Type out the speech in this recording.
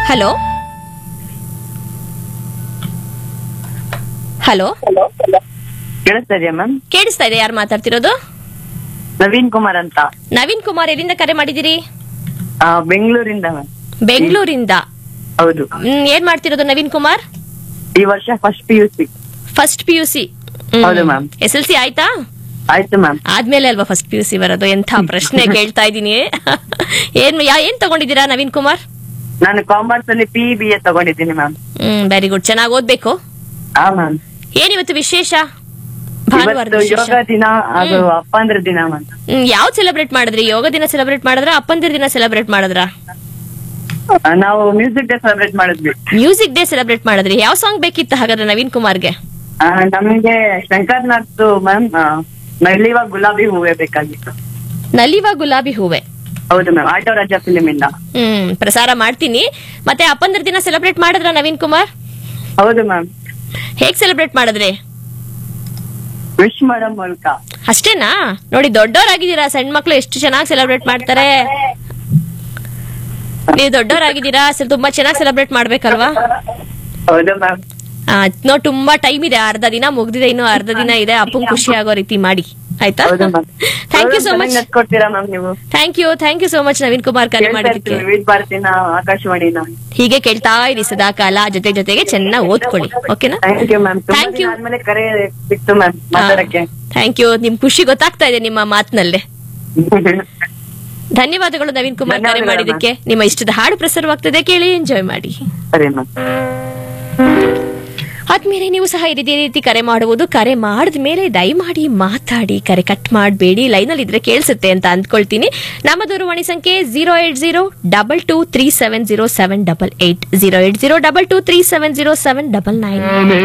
Hello hello ಕೇಳಿಸ್ತಾ ಇದೆಯಾ ma'am ಕೇಳಿಸ್ತಾ ಇದೆ ಯಾರು ಮಾತಾಡ್ತಿರೋದು ನವೀನ್ ಕುಮಾರ್ ಅಂತ ನವೀನ್ ಕುಮಾರ್ ಎಲ್ಲಿಂದ ಕರೆ ಮಾಡಿದಿರಿ ಆ, ಬೆಂಗಳೂರಿಂದ ಮ್ಯಾಮ್ ಬೆಂಗಳೂರಿಂದ ಹೌದು ಹ್ಮ್, ಏನ್ ಮಾಡ್ತಿರೋದು ನವೀನ್ ಕುಮಾರ್ ಈ ವರ್ಷ first P U C first P U C ಹೌದು ma'am. ಎಸ್ ಎಲ್ ಸಿ ಆಯ್ತಾ ಆಯ್ತು ಮ್ಯಾಮ್ ಆದ್ಮೇಲೆ ಅಲ್ವಾ ಫಸ್ಟ್ ಪಿ ಯು ಸಿ ಬರೋದು ಎಂಥ ಪ್ರಶ್ನೆ ಕೇಳ್ತಾ ಇದ್ದೀನಿ ಏನ್ ಯಾ ಏನ್ ತಗೊಂಡಿದ್ದೀರಾ ನವೀನ್ ಕುಮಾರ್ ನಾನು ಕಾಮರ್ಸ್ ಅಲ್ಲಿ ಪಿ ಬಿ ಎ ತಗೊಂಡಿದ್ದೀನಿ ಮ್ಯಾಮ್ ಹ್ಮ್ ವೆರಿ ಗುಡ್ ಚೆನ್ನಾಗಿ ಓದ್ಬೇಕು ಹಾ ಮ್ಯಾಮ್ ಏನಿವತ್ತು ವಿಶೇಷ ಭಾನುವಾರದ ಇವತ್ತು ವಿಶೇಷ ಯೋಗ ದಿನ ಅದು ಅಪ್ಪಂದ್ರ ದಿನ ಮ್ಯಾಮ್ ಹ್ಮ್ ಯಾವ್ದು ಸೆಲೆಬ್ರೇಟ್ ಮಾಡಿದ್ರಿ ಯೋಗ ದಿನ ಸೆಲೆಬ್ರೇಟ್ ಮಾಡಿದ್ರ ಅಪ್ಪಂದಿರ ದಿನ ಸೆಲೆಬ್ರೇಟ್ ಮಾಡಿದ್ರ ಆ, ನಾವು ಮ್ಯೂಸಿಕ್ ಡೇ ಸೆಲೆಬ್ರೇಟ್ ಮಾಡಿದ್ವಿ ಮ್ಯೂಸಿಕ್ ಡೇ ಸೆಲೆಬ್ರೇಟ್ ಮಾಡಿದ್ರಿ ಯಾವ ಸಾಂಗ್ ಬೇಕಿತ್ತು ಹಾಗಾದ್ರೆ ನವೀನ್ ಕುಮಾರ್ಗೆ ಆ, ನಮ್ಗೆ ಶಂಕರ್ನಾಥ್ ಮ್ಯಾಮ್ ನಲ್ಲಿವಾಗ ಗುಲಾಬಿ ಹೂವೇ ಬೇಕಾಗಿತ್ತು ನಲಿವ ಗುಲಾಬಿ ಹೂವೆ ಹೌದು ಮ್ಯಾಮ್ ಆಟೋ ರಾಜ ಫಿಲಿಮ್ ಇಂದ ಹ್ಮ್ ಪ್ರಸಾರ ಮಾಡ್ತೀನಿ ಮತ್ತೆ ಅಪ್ಪಂದಿರ ದಿನ ಸೆಲೆಬ್ರೇಟ್ ಮಾಡಿದ್ರ ನವೀನ್ ಕುಮಾರ್ ಹೌದು ಮ್ಯಾಮ್ ಹೇಗ್ ಸೆಲೆಬ್ರೇಟ್ ಮಾಡಿದ್ರಿ ವಿಶ್ ಮಾಡೋ ಮೂಲಕ ಅಷ್ಟೇನಾ ನೋಡಿ ದೊಡ್ಡವರಾಗಿದ್ದೀರಾ ಸಣ್ಣ ಮಕ್ಳು ಎಷ್ಟು ಚೆನ್ನಾಗಿ ಸೆಲೆಬ್ರೇಟ್ ಮಾಡ್ತಾರೆ ನೀವು ದೊಡ್ಡವರಾಗಿದ್ದೀರಾ ಸ್ವಲ್ಪ ತುಂಬಾ ಚೆನ್ನಾಗಿ ಸೆಲೆಬ್ರೇಟ್ ಮಾಡ್ಬೇಕಲ್ವಾ ಹೌದು ಮ್ಯಾಮ್ ಆ, ಇನ್ನೂ ತುಂಬಾ ಟೈಮ್ ಇದೆ ಅರ್ಧ ದಿನ ಮುಗ್ದಿದೆ ಇನ್ನು ಅರ್ಧ ದಿನ ಇದೆ ಅಪ್ಪಂಗ್ ಖುಷಿ ಆಗೋ ರೀತಿ ಮಾಡಿ ಆಯ್ತಾ ಹೌದು ma'am thank you so much ಕೊಡ್ತೀರಾ ಮ್ಯಾಮ್ ನೀವು thank you thank you so much Naveen Kumar ಕರೆ ಕೇಳ್ತಾ ಮಾಡಿದ್ದಕ್ಕೆ ಇರ್ತೀವಿ ವಿವಿಧ ಭಾರತಿನ ಆಕಾಶವಾಣಿನ ಹೀಗೆ ಕೇಳ್ತಾ ಇರಿ ಸದಾ ಕಾಲ ಜೊತೆ ಜೊತೆಗೆ ಚೆನ್ನಾಗಿ ಓದ್ಕೊಳ್ಳಿ ಓಕೆನಾ ಥ್ಯಾಂಕ್ ಯು ಮ್ಯಾಮ್ ತುಂಬಾ Thank ದಿನ you. ಆದ್ಮೇಲೆ ಕರೆ ಸಿಕ್ತು ಮ್ಯಾಮ್ ಮಾತಾಡಕ್ಕೆ ಥ್ಯಾಂಕ್ ಯು ನಿಮ್ ಖುಷಿ ಗೊತ್ತಾಗ್ತಾ ಇದೆ ನಿಮ್ಮ ಮಾತಿನಲ್ಲೇ ಧನ್ಯವಾದಗಳು ನವೀನ್ ಕುಮಾರ್ ಕರೆ ಧನ್ಯವಾದಗಳು, ಮಾಡಿದ್ದಕ್ಕೆ ನಿಮ್ಮ ಇಷ್ಟದ ಹಾಡು ಪ್ರಸಾರವಾಗ್ತದೆ ಕೇಳಿ ಎಂಜಾಯ್ ಮಾಡಿ ಸರಿ ಮ್ಯಾಮ್ ಆದ್ಮೇಲೆ ನೀವು ಸಹ ಇದೇ ರೀತಿ ಕರೆ ಮಾಡುವುದು ಕರೆ ಮಾಡಿದ ಮೇಲೆ ದಯಮಾಡಿ ಮಾತಾಡಿ ಕರೆ ಕಟ್ ಮಾಡಬೇಡಿ ಲೈನಲ್ಲಿ ಇದ್ರೆ ಕೇಳಿಸುತ್ತೆ ಅಂತ ಅಂದ್ಕೊಳ್ತೀನಿ ನಮ್ಮ ದೂರವಾಣಿ ಸಂಖ್ಯೆ zero eight zero double two three seven zero seven double eight zero eight zero double two three seven zero seven double nine